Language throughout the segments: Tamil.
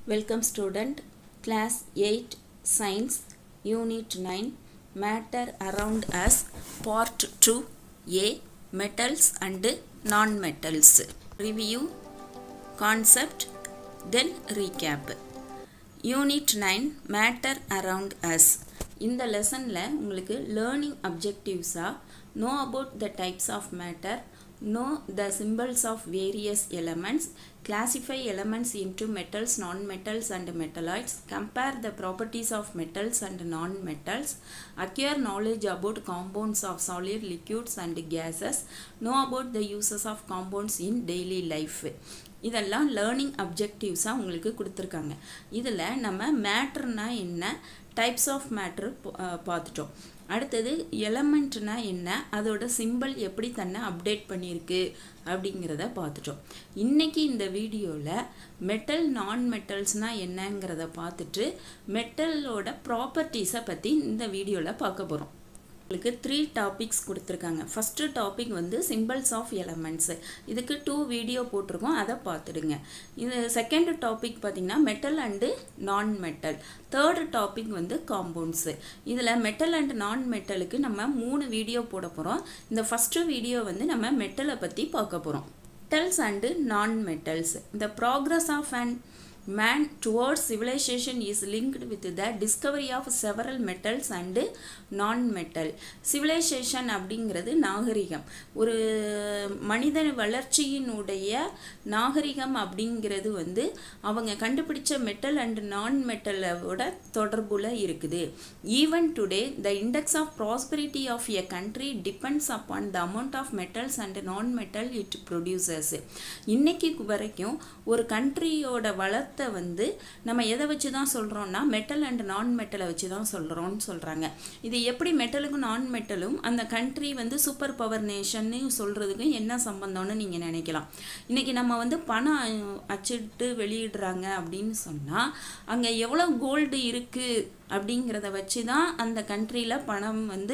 Welcome student, class 8, science, unit 9, matter around us, part 2a, metals and non-metals. Review, concept, then recap. Unit nine matter around us இந்த லெசனில் உங்களுக்கு லேர்னிங் அப்ஜெக்டிவ்ஸாக know about the types of matter know the symbols of various elements classify elements into metals, non-metals and metalloids, compare the properties of metals and non-metals, acquire knowledge about compounds of solid liquids and gases, know about the uses of compounds in daily life. இதெல்லாம் லேர்னிங் அப்ஜெக்டிவ்ஸாக உங்களுக்கு கொடுத்துருக்காங்க இதில் நம்ம மேட்ருனா என்ன டைப்ஸ் ஆஃப் மேட்ரு பார்த்துட்டோம் அடுத்தது எலமெண்ட்னா என்ன அதோட சிம்பிள் எப்படி தன்னை அப்டேட் பண்ணியிருக்கு அப்படிங்கிறத பார்த்துட்டோம் இன்றைக்கி இந்த வீடியோவில் மெட்டல் நான் மெட்டல்ஸ்னால் என்னங்கிறத பார்த்துட்டு மெட்டலோட ப்ராப்பர்ட்டிஸை பற்றி இந்த வீடியோவில் பார்க்க போகிறோம் உங்களுக்கு த்ரீ டாபிக்ஸ் கொடுத்துருக்காங்க ஃபஸ்ட்டு டாபிக் வந்து சிம்பிள்ஸ் ஆஃப் எலமெண்ட்ஸு இதுக்கு டூ வீடியோ போட்டிருக்கோம் அதை பார்த்துடுங்க இது செகண்ட் டாபிக் பார்த்திங்கன்னா metal and non metal third topic வந்து காம்பவுண்ட்ஸு இதில் மெட்டல் அண்ட் நான் மெட்டலுக்கு நம்ம மூணு வீடியோ போட போகிறோம் இந்த ஃபஸ்ட்டு வீடியோ வந்து நம்ம மெட்டலை பற்றி பார்க்க போகிறோம் மெட்டல்ஸ் அண்டு நான் மெட்டல்ஸ் இந்த progress of and man towards civilization is linked with the discovery of several metals and non-metal civilization அப்படிங்கிறது நாகரிகம் ஒரு மனித வளர்ச்சியினுடைய நாகரிகம் அப்படிங்கிறது வந்து அவங்க கண்டுபிடிச்ச மெட்டல் அண்ட் நான் மெட்டலோட தொடர்புல இருக்குது even today the index of prosperity of a country depends upon the amount of metals and non metal it producers இன்னைக்கு வரைக்கும் ஒரு கண்ட்ரியோட வளர்த்த வந்து நம்ம எதை வச்சு தான் சொல்கிறோம்னா மெட்டல் அண்ட் நான் மெட்டலை வச்சு தான் சொல்கிறோம்னு சொல்கிறாங்க இது எப்படி மெட்டலுக்கும் நான் மெட்டலும் அந்த கண்ட்ரி வந்து சூப்பர் பவர் நேஷன்னு சொல்கிறதுக்கும் என்ன சம்பந்தம்னு நீங்கள் நினைக்கலாம் இன்றைக்கி நம்ம வந்து பணம் அச்சிட்டு வெளியிடுறாங்க அப்படின்னு சொன்னால் அங்கே எவ்வளோ கோல்டு இருக்குது அப்படிங்கிறத வச்சு தான் அந்த கண்ட்ரியில் பணம் வந்து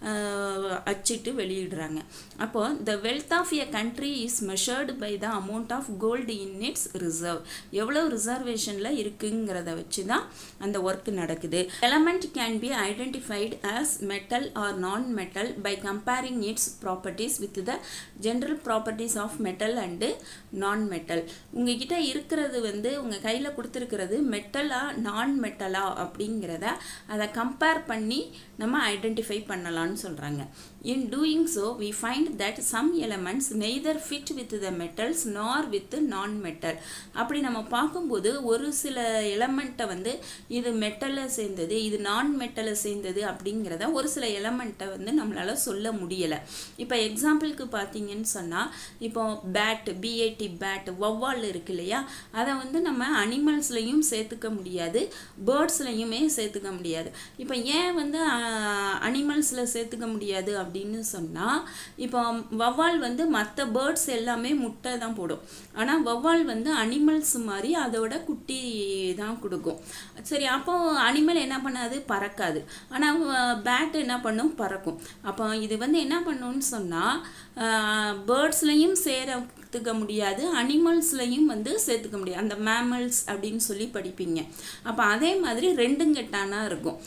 அச்சிட்டு வெளியிடுறாங்க அப்போது the wealth of a country is measured by the amount of gold in its reserve எவ்வளோ ரிசர்வேஷனில் இருக்குங்கிறத வச்சு தான் அந்த ஒர்க் நடக்குது element can be identified as metal or non metal by comparing its properties with the general properties of metal and non metal உங்ககிட்ட இருக்கிறது வந்து உங்கள் கையில் கொடுத்துருக்கிறது மெட்டலா நான் மெட்டலா அப்படிங்கிற அப்படிங்கிறத அதை கம்பேர் பண்ணி நம்ம ஐடென்டிஃபை பண்ணலான்னு சொல்கிறாங்க in doing so we find that some elements neither fit with the metals nor with non metal அப்படி நம்ம பார்க்கும்போது ஒரு சில எலமெண்ட்டை வந்து இது மெட்டலை சேர்ந்தது இது நான் மெட்டலை சேர்ந்தது அப்படிங்கிறத ஒரு சில எலமெண்ட்டை வந்து நம்மளால் சொல்ல முடியலை இப்போ எக்ஸாம்பிளுக்கு பார்த்தீங்கன்னு சொன்னால் இப்போ பேட் பிஏடி பேட் வவ்வால் இருக்கு இல்லையா அதை வந்து நம்ம அனிமல்ஸ்லையும் சேர்த்துக்க முடியாது பேர்ட்ஸ்லையுமே சேர்த்துக்க முடியாது இப்போ ஏன் வந்து அனிமல்ஸில் சேர்த்துக்க முடியாது அப்படின்னு சொன்னால் இப்போ வவ்வால் வந்து மற்ற பேர்ட்ஸ் எல்லாமே முட்டை தான் போடும் ஆனால் வவ்வால் வந்து அனிமல்ஸ் மாதிரி அதோட குட்டி தான் கொடுக்கும் சரி அப்போ அனிமல் என்ன பண்ணாது பறக்காது ஆனால் பேட் என்ன பண்ணும் பறக்கும் அப்போ இது வந்து என்ன பண்ணும்னு சொன்னால் பேர்ட்ஸ்லையும் சேர சேர்த்துக்க முடியாது அனிமல்ஸ்லையும் வந்து சேர்த்துக்க முடியாது அந்த மேமல்ஸ் அப்படின்னு சொல்லி படிப்பீங்க அப்போ அதே மாதிரி ரெண்டும் கெட்டானா இருக்கும்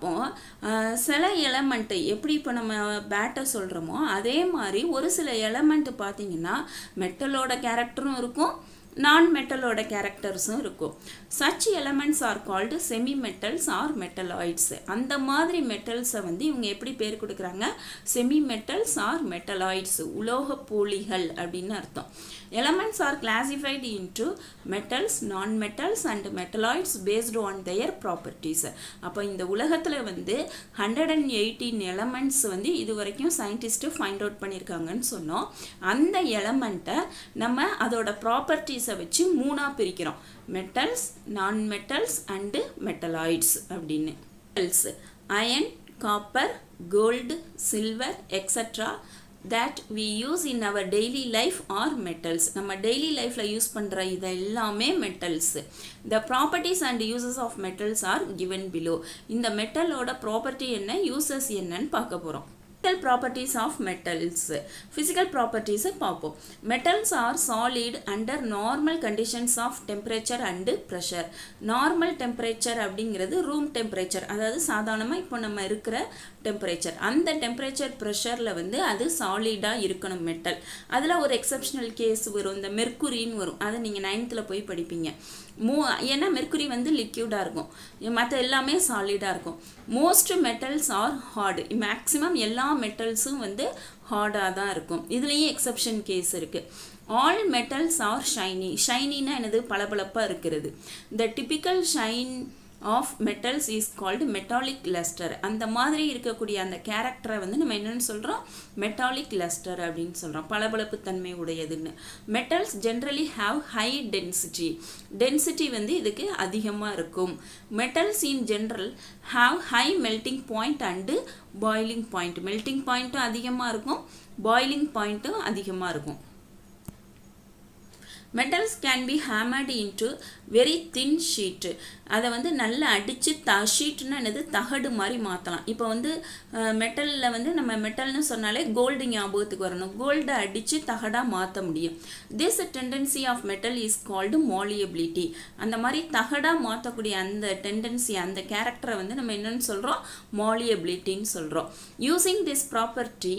அப்போது சில எலமெண்ட்டு எப்படி இப்போ நம்ம பேட்டை சொல்கிறோமோ அதே மாதிரி ஒரு சில எலமெண்ட்டு பார்த்தீங்கன்னா மெட்டலோட கேரக்டரும் இருக்கும் நான் மெட்டலோட கேரக்டர்ஸும் இருக்கும் such elements are called semi metals or metalloids அந்த மாதிரி மெட்டல்ஸை வந்து இவங்க எப்படி பேர் கொடுக்குறாங்க செமி மெட்டல்ஸ் ஆர் மெட்டலாய்ட்ஸ் உலோக போலிகள் அப்படின்னு அர்த்தம் elements are classified into metals non metals and metalloids based on their properties அப்போ இந்த உலகத்தில் வந்து ஹண்ட்ரட் அண்ட் எயிட்டீன் எலமெண்ட்ஸ் வந்து இது வரைக்கும் சயின்டிஸ்ட்டு ஃபைண்ட் அவுட் பண்ணியிருக்காங்கன்னு சொன்னோம் அந்த எலமெண்ட்டை நம்ம அதோட ப்ராப்பர்ட்டிஸ் மெட்டல்ஸை வச்சு மூணாக பிரிக்கிறோம் metals non metals and metalloids அப்படின்னு metals iron copper gold silver extra that we use in our daily life are metals நம்ம daily lifeல யூஸ் பண்ணுற இது எல்லாமே metals the properties and uses of metals are given below இந்த மெட்டலோட ப்ராப்பர்ட்டி என்ன யூசஸ் என்னன்னு பார்க்க போகிறோம் physical properties of metals physical properties பார்ப்போம் metals are solid under normal conditions of temperature and pressure normal temperature அப்படிங்கிறது room temperature அதாவது சாதாரணமாக இப்போ நம்ம இருக்கிற டெம்பரேச்சர் அந்த டெம்பரேச்சர் ப்ரெஷரில் வந்து அது சாலிடாக இருக்கணும் மெட்டல் அதில் ஒரு எக்ஸப்ஷனல் கேஸ் வரும் இந்த மெர்க்குரின்னு வரும் அதை நீங்கள் நைன்த்தில் போய் படிப்பீங்க மோ ஏன்னா மெர்க்குரி வந்து லிக்யூடாக இருக்கும் மற்ற எல்லாமே சாலிடாக இருக்கும் most metals are hard maximum எல்லா மெட்டல்ஸும் வந்து ஹார்டாக தான் இருக்கும் இதுலேயும் எக்ஸப்ஷன் கேஸ் இருக்குது ஆல் மெட்டல்ஸ் ஆர் ஷைனி ஷைனின்னா என்னது பளபளப்பாக இருக்கிறது the typical shine of metals is called metallic lustre அந்த மாதிரி இருக்கக்கூடிய அந்த கேரக்டரை வந்து நம்ம என்னென்னு சொல்கிறோம் மெட்டாலிக் லெஸ்டர் அப்படின்னு சொல்கிறோம் பளபளப்பு தன்மை உடையதுன்னு metals generally have high density density வந்து இதுக்கு அதிகமாக இருக்கும் metals in general have high melting point and boiling point melting பாயிண்ட்டும் அதிகமாக இருக்கும் பாய்லிங் பாயிண்ட்டும் அதிகமாக இருக்கும் metals can be hammered into very thin sheet அதை வந்து நல்லா அடித்து த ஷீட்னா என்னது தகடு மாதிரி மாற்றலாம் இப்போ வந்து மெட்டலில் வந்து நம்ம மெட்டல்னு சொன்னாலே கோல்டு ஞாபகத்துக்கு வரணும் கோல்டை அடித்து தகடாக மாற்ற முடியும் this tendency of metal is called malleability அந்த மாதிரி தகடாக மாற்றக்கூடிய அந்த டெண்டன்சி அந்த கேரக்டரை வந்து நம்ம என்னன்னு சொல்கிறோம் மாலியபிலிட்டின்னு சொல்கிறோம் using this property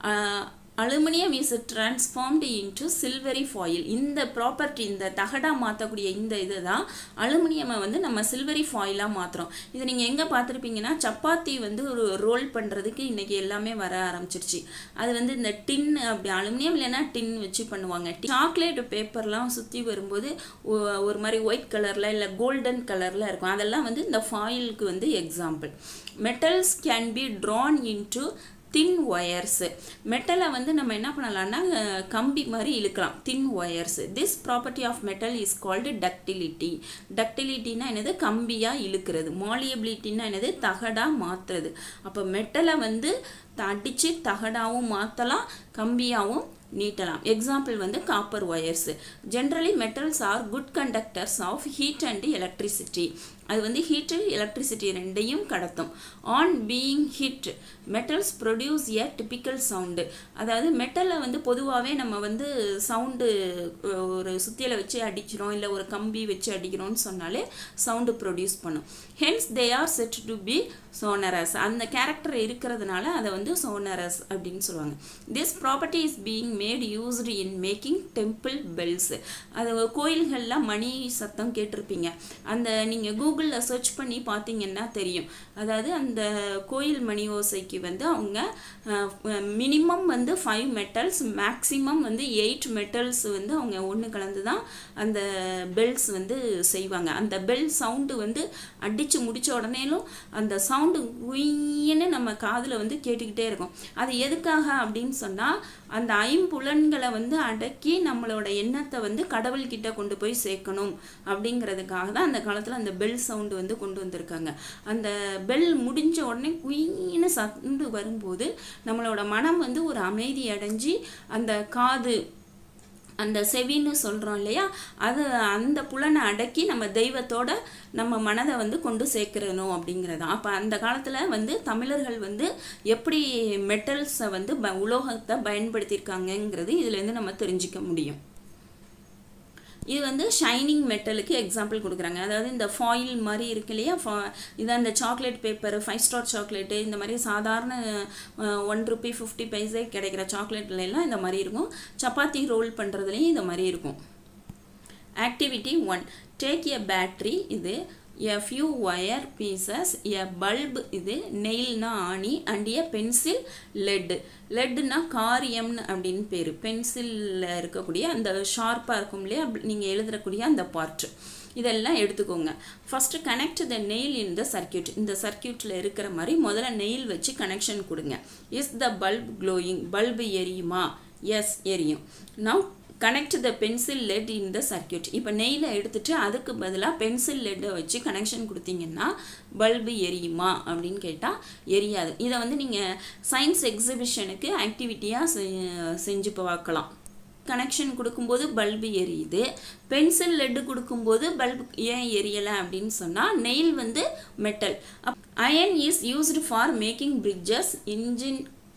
aluminium is transformed into silvery foil இந்த ப்ராப்பர்ட்டி இந்த தகடாக மாற்றக்கூடிய இந்த இது தான் அலுமினியமை வந்து நம்ம சில்வரி ஃபாயிலாக மாற்றுறோம் இது நீங்கள் எங்கே பார்த்துருப்பீங்கன்னா சப்பாத்தி வந்து ஒரு ரோல் பண்ணுறதுக்கு இன்றைக்கி எல்லாமே வர ஆரம்பிச்சிருச்சு அது வந்து இந்த டின் அப்படி அலுமினியம் இல்லைன்னா டின் வச்சு பண்ணுவாங்க சாக்லேட் பேப்பர்லாம் சுற்றி வரும்போது ஒரு மாதிரி ஒயிட் கலரில் இல்லை கோல்டன் கலரில் இருக்கும் அதெல்லாம் வந்து இந்த ஃபாயிலுக்கு வந்து example metals can be drawn into thin wires மெட்டலை வந்து நம்ம என்ன பண்ணலாம்னா கம்பி மாதிரி இழுக்கலாம் thin wires this property of metal is called ductility டக்டிலிட்டினா என்னது கம்பியாக இழுக்கிறது மாலியபிலிட்டின்னா என்னது தகடாக மாற்றுறது அப்போ மெட்டலை வந்து அடித்து தகடாகவும் மாற்றலாம் கம்பியாகவும் நீட்டலாம் எக்ஸாம்பிள் வந்து copper wires generally metals are good conductors of heat and electricity அது வந்து ஹீட்டு எலக்ட்ரிசிட்டி ரெண்டையும் கடத்தும் on being hit metals produce a typical sound அதாவது மெட்டலை வந்து பொதுவாகவே நம்ம வந்து சவுண்டு ஒரு சுத்தியலை வச்சு அடிக்கிறோம் இல்லை ஒரு கம்பி வச்சு அடிக்கிறோம்னு சொன்னாலே சவுண்டு ப்ரொடியூஸ் பண்ணும் hence they are said to be sonorous அந்த கேரக்டர் இருக்கிறதுனால அதை வந்து சோனரஸ் அப்படின்னு சொல்லுவாங்க this property is being made used in making temple bells அது கோயில்களில் மணி சத்தம் கேட்டிருப்பீங்க அந்த நீங்கள் கூகுளில் சர்ச் பண்ணி பார்த்தீங்கன்னா தெரியும் அதாவது அந்த கோயில் மணி ஓசைக்கு வந்து அவங்க மினிமம் வந்து ஃபைவ் மெட்டல்ஸ் மேக்ஸிமம் வந்து எயிட் மெட்டல்ஸ் வந்து அவங்க ஒன்று கலந்து தான் அந்த பெல்ஸ் வந்து செய்வாங்க அந்த பெல் சவுண்டு வந்து அடித்து முடித்த உடனேலும் அந்த சவுண்டு குயின்னு நம்ம காதில் வந்து கேட்டுக்கிட்டே இருக்கும் அது எதுக்காக அப்படின்னு சொன்னால் அந்த ஐம்புலன்களை வந்து அடக்கி நம்மளோட எண்ணத்தை வந்து கடவுள்கிட்ட கொண்டு போய் சேர்க்கணும் அப்படிங்கிறதுக்காக தான் அந்த காலத்தில் அந்த பெல் சவுண்டு வந்து கொண்டு வந்திருக்காங்க அந்த பெல் முடிஞ்ச உடனே குயின்னு சவுண்டு வரும்போது நம்மளோட மனம் வந்து ஒரு அமைதி அடைஞ்சி அந்த காது அந்த செவின்னு சொல்கிறோம் இல்லையா அது அந்த புலனை அடக்கி நம்ம தெய்வத்தோட நம்ம மனதை வந்து கொண்டு சேர்க்கிறணும் அப்படிங்கிறது அப்போ அந்த காலத்தில் வந்து தமிழர்கள் வந்து எப்படி மெட்டல்ஸை வந்து ப உலோகத்தை பயன்படுத்தியிருக்காங்கங்கிறது இதுலேருந்து நம்ம தெரிஞ்சிக்க முடியும் இது வந்து ஷைனிங் மெட்டலுக்கு எக்ஸாம்பிள் கொடுக்குறாங்க அதாவது இந்த ஃபாயில் மாதிரி இருக்கு இல்லையா ஃபா இது அந்த chocolate paper Five Star chocolate இந்த மாதிரி சாதாரண ஒன் ருபி ஃபிஃப்டி பைசே கிடைக்கிற சாக்லேட்லாம் இந்த மாதிரி இருக்கும் சப்பாத்தி ரோல் பண்ணுறதுலேயும் இந்த மாதிரி இருக்கும் activity one take a battery இது a few wire pieces a bulb இது நெயில்னா ஆணி அண்ட் எ பென்சில் லெட் லெட்னா காரியம்னு அப்படின்னு பேர் பென்சிலில் இருக்கக்கூடிய அந்த ஷார்ப்பாக இருக்கும் இல்லையா நீங்கள் எழுதுறக்கூடிய அந்த பார்ட் இதெல்லாம் எடுத்துக்கோங்க first connect the nail in the circuit இந்த சர்க்கியூட்டில் இருக்கிற மாதிரி முதல்ல நெயில் வச்சு கனெக்ஷன் கொடுங்க is the bulb glowing bulb எரியுமா எஸ் எரியும் now connect the pencil lead in the circuit இப்போ நெய்யில் எடுத்துட்டு அதுக்கு பதிலாக பென்சில் லெட்டை வச்சு கனெக்ஷன் கொடுத்தீங்கன்னா பல்பு எரியுமா அப்படின்னு கேட்டால் எரியாது இதை வந்து நீங்கள் சயின்ஸ் எக்ஸிபிஷனுக்கு ஆக்டிவிட்டியாக செஞ்சு பார்க்கலாம் கனெக்ஷன் கொடுக்கும்போது பல்பு எரியுது பென்சில் லெட்டு கொடுக்கும்போது பல்பு ஏன் எரியலை அப்படின்னு சொன்னால் நெயில் வந்து metal iron is used for making bridges engine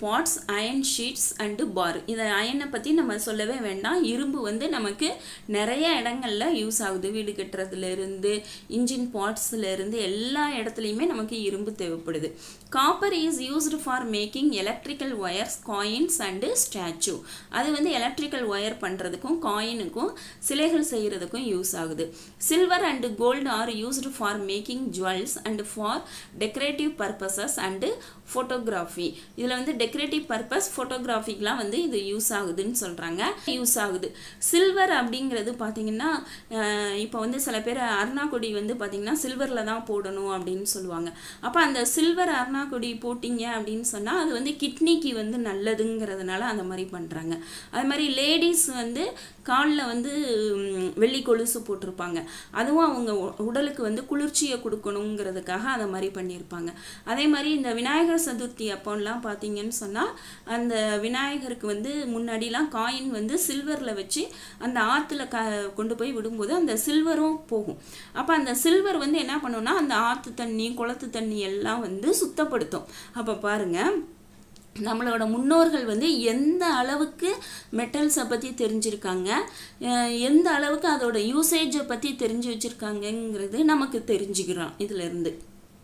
parts iron sheets and bar இதை அயனை பற்றி நம்ம சொல்லவே வேண்டாம் இரும்பு வந்து நமக்கு நிறைய இடங்கள்ல யூஸ் ஆகுது வீடு கட்டுறதுல இருந்து இன்ஜின் பார்ட்ஸ்ல இருந்து எல்லா இடத்துலையுமே நமக்கு இரும்பு தேவைப்படுது copper is used for making electrical wires coins and statue அது வந்து எலக்ட்ரிக்கல் ஒயர் பண்ணுறதுக்கும் காயினுக்கும் சிலைகள் செய்கிறதுக்கும் யூஸ் ஆகுது silver and gold are used for making jewels and for decorative purposes and photography இதில் வந்து டெக்கரேட்டிவ் பர்பஸ் ஃபோட்டோகிராஃபிக்கெலாம் வந்து இது யூஸ் ஆகுதுன்னு சொல்கிறாங்க யூஸ் ஆகுது சில்வர் அப்படிங்கிறது பார்த்தீங்கன்னா இப்போ வந்து சில பேர் அருணாக்கொடி வந்து பார்த்தீங்கன்னா சில்வரில் தான் போடணும் அப்படின்னு சொல்லுவாங்க அப்போ அந்த சில்வர் அருணாக்கொடி போட்டிங்க அப்படின்னு சொன்னால் அது வந்து கிட்னிக்கு வந்து நல்லதுங்கிறதுனால அந்த மாதிரி பண்ணுறாங்க அது மாதிரி லேடிஸ் வந்து காலில் வந்து ம், வெள்ளி கொலுசு போட்டிருப்பாங்க அதுவும் அவங்க உ- உடலுக்கு வந்து குளிர்ச்சியை கொடுக்கணுங்கிறதுக்காக அதை மாதிரி பண்ணியிருப்பாங்க அதே மாதிரி இந்த விநாயகர் சதுர்த்தி அப்போல்லாம் பார்த்தீங்கன்னு சொன்னால் அந்த விநாயகருக்கு வந்து முன்னாடிலாம் காயின் வந்து சில்வரில் வச்சு அந்த ஆற்றுல க கொண்டு போய் விடும்போது அந்த சில்வரும் போகும் அப்போ அந்த சில்வர் வந்து என்ன பண்ணுன்னா அந்த ஆற்று தண்ணி குளத்து தண்ணி எல்லாம் வந்து சுத்தப்படுத்தும் அப்போ பாருங்கள் நம்மளோட முன்னோர்கள் வந்து எந்த அளவுக்கு மெட்டல்ஸை பற்றி தெரிஞ்சிருக்காங்க அஹ் எந்த அளவுக்கு அதோட யூசேஜை பற்றி தெரிஞ்சு வச்சுருக்காங்கங்கிறது நமக்கு தெரிஞ்சுக்கிறோம் இதிலிருந்து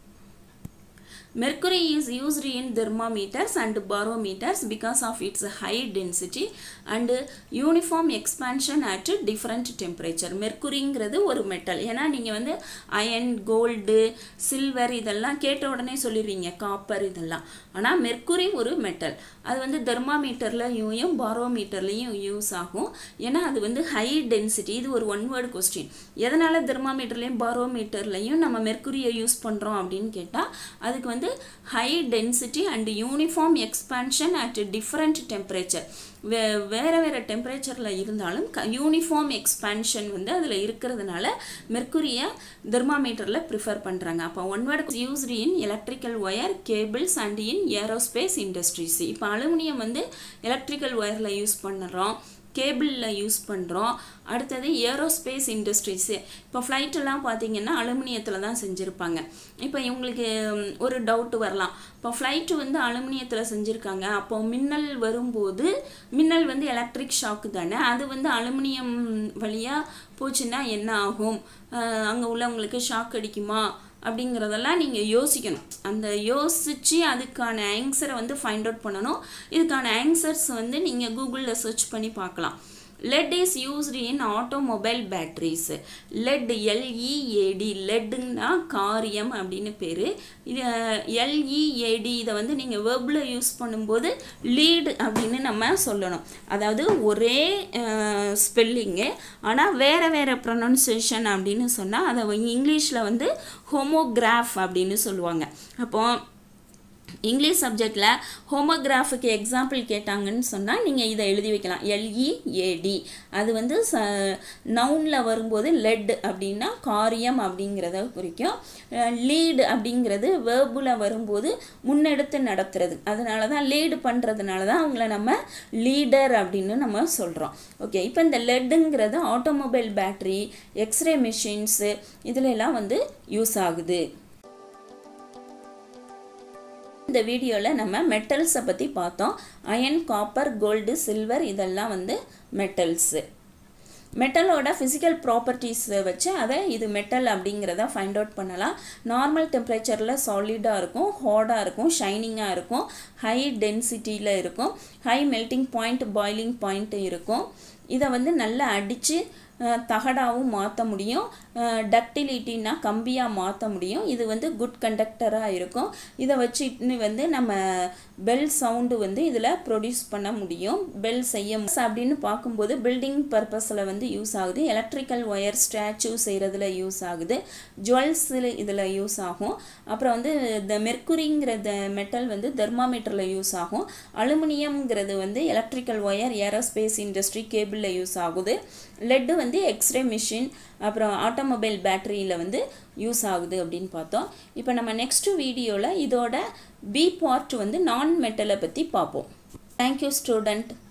Mercury is used in thermometers and barometers because of its high density and uniform expansion at different temperature. மெர்க்குரிங்கிறது ஒரு மெட்டல் ஏன்னா நீங்கள் வந்து அயன் கோல்டு சில்வர் இதெல்லாம் கேட்ட உடனே சொல்லிடுவீங்க காப்பர் இதெல்லாம் ஆனால் மெர்க்குரி ஒரு மெட்டல் அது வந்து தெர்மாமீட்டர்லையும் பாரோமீட்டர்லையும் யூஸ் ஆகும் ஏன்னா அது வந்து ஹை டென்சிட்டி இது ஒரு ஒன் வேர்டு கொஸ்டின் எதனால் தெர்மாமீட்டர்லையும் பாரோமீட்டர்லையும் நம்ம மெர்க்குரியை யூஸ் பண்ணுறோம் அப்படின்னு கேட்டால் அதுக்கு வந்து high density and uniform expansion at different temperature வே வேறு வேறு டெம்பரேச்சரில் இருந்தாலும் க யூனிஃபார்ம் எக்ஸ்பான்ஷன் வந்து அதில் இருக்கிறதுனால மெர்க்குரியை தெர்மாமீட்டரில் ப்ரிஃபர் பண்ணுறாங்க அப்போ one word used in electrical wire cables and in aerospace industries இப்போ அலுமினியம் வந்து எலக்ட்ரிக்கல் ஒயரில் யூஸ் பண்ணுறோம் கேபிளில் யூஸ் பண்ணுறோம் அடுத்தது ஏரோஸ்பேஸ் இண்டஸ்ட்ரீஸு இப்போ ஃப்ளைட்டெல்லாம் பார்த்தீங்கன்னா அலுமினியத்தில் தான் செஞ்சுருப்பாங்க இப்போ இவங்களுக்கு ம், ஒரு டவுட் வரலாம் இப்போ ஃப்ளைட்டு வந்து அலுமினியத்தில் செஞ்சுருக்காங்க அப்போ மின்னல் வரும்போது மின்னல் வந்து எலக்ட்ரிக் ஷாக்கு தானே அது வந்து அலுமினியம் வழியாக போச்சுன்னா என்ன ஆகும் அங்கே உள்ளவங்களுக்கு ஷாக் அடிக்குமா அப்படிங்கிறதெல்லாம் நீங்கள் யோசிக்கணும் அந்த யோசித்து அதுக்கான ஆன்சரை வந்து ஃபைண்ட் அவுட் பண்ணணும் இதுக்கான ஆன்சர்ஸ் வந்து நீங்கள் கூகுளில் சர்ச் பண்ணி பார்க்கலாம் lead is used in automobile batteries lead L E A D லெட்டுன்னா காரியம் அப்படின்னு பேர் இது எல்இஏடி இதை வந்து நீங்கள் வெர்பில் யூஸ் பண்ணும்போது லீடு அப்படின்னு நம்ம சொல்லணும் அதாவது ஒரே ஸ்பெல்லிங்கு ஆனால் வேறு வேறு ப்ரொனன்சியேஷன் அப்படின்னு சொன்னால் அதை இங்கிலீஷில் வந்து ஹோமோகிராஃப் அப்படின்னு சொல்லுவாங்க அப்போ இங்கிலீஷ் சப்ஜெக்டில் ஹோமோகிராஃபுக்கு எக்ஸாம்பிள் கேட்டாங்கன்னு சொன்னால் நீங்கள் இதை எழுதி வைக்கலாம் எல்இஏடி அது வந்து ச நவுனில் வரும்போது லெட் அப்படின்னா காரியம் அப்படிங்கிறத குறிக்கும் லீடு அப்படிங்கிறது வேர்புல வரும்போது முன்னெடுத்து நடத்துறது அதனால தான் லீடு பண்ணுறதுனால தான் அவங்கள நம்ம லீடர் அப்படின்னு நம்ம சொல்கிறோம் ஓகே இப்போ இந்த லெட்டுங்கிறது ஆட்டோமொபைல் பேட்டரி எக்ஸ்ரே மிஷின்ஸு இதுல எல்லாம் வந்து யூஸ் ஆகுது இந்த வீடியோவில் நம்ம மெட்டல்ஸை பற்றி பார்த்தோம் அயன் காப்பர் கோல்டு சில்வர் இதெல்லாம் வந்து மெட்டல்ஸு மெட்டலோட ஃபிசிக்கல் ப்ராப்பர்ட்டிஸை வச்சு அதை இது மெட்டல் அப்படிங்கிறத ஃபைண்ட் அவுட் பண்ணலாம் நார்மல் டெம்பரேச்சரில் சாலிடாக இருக்கும் ஹார்டாக இருக்கும் ஷைனிங்காக இருக்கும் ஹை டென்சிட்டியில் இருக்கும் high melting point boiling point இருக்கும் இதை வந்து நல்லா அடித்து தகடாவும் மாற்ற முடியும் டக்டிலிட்டின்னா கம்பியாக மாற்ற முடியும் இது வந்து குட் கண்டக்டராக இருக்கும் இதை வச்சுட்டு வந்து நம்ம பெல் சவுண்டு வந்து இதில் ப்ரொடியூஸ் பண்ண முடியும் பெல் செய்ய மு- அப்படின்னு பார்க்கும்போது பில்டிங் பர்பஸில் வந்து யூஸ் ஆகுது எலக்ட்ரிக்கல் ஒயர் ஸ்டாச்சு செய்கிறதுல யூஸ் ஆகுது ஜுவல்ஸில் இதில் யூஸ் ஆகும் அப்புறம் வந்து இந்த மெர்க்குரிங்கிற மெட்டல் வந்து தெர்மாமீட்டரில் யூஸ் ஆகும் அலுமினியம்ங்கிறது வந்து எலக்ட்ரிக்கல் ஒயர் ஏரோஸ்பேஸ் இண்டஸ்ட்ரி கேபிளில் யூஸ் ஆகுது லெட்டு வந்து எக்ஸ்ரே மிஷின் அப்புறம் ஆட்டோமொபைல் பேட்டரியில் வந்து யூஸ் ஆகுது அப்படின்னு பார்த்தோம் இப்போ நம்ம நெக்ஸ்ட் வீடியோவில் இதோட பி பார்ட் வந்து நான் மெட்டலை பற்றி பார்ப்போம் தேங்க்யூ ஸ்டூடெண்ட்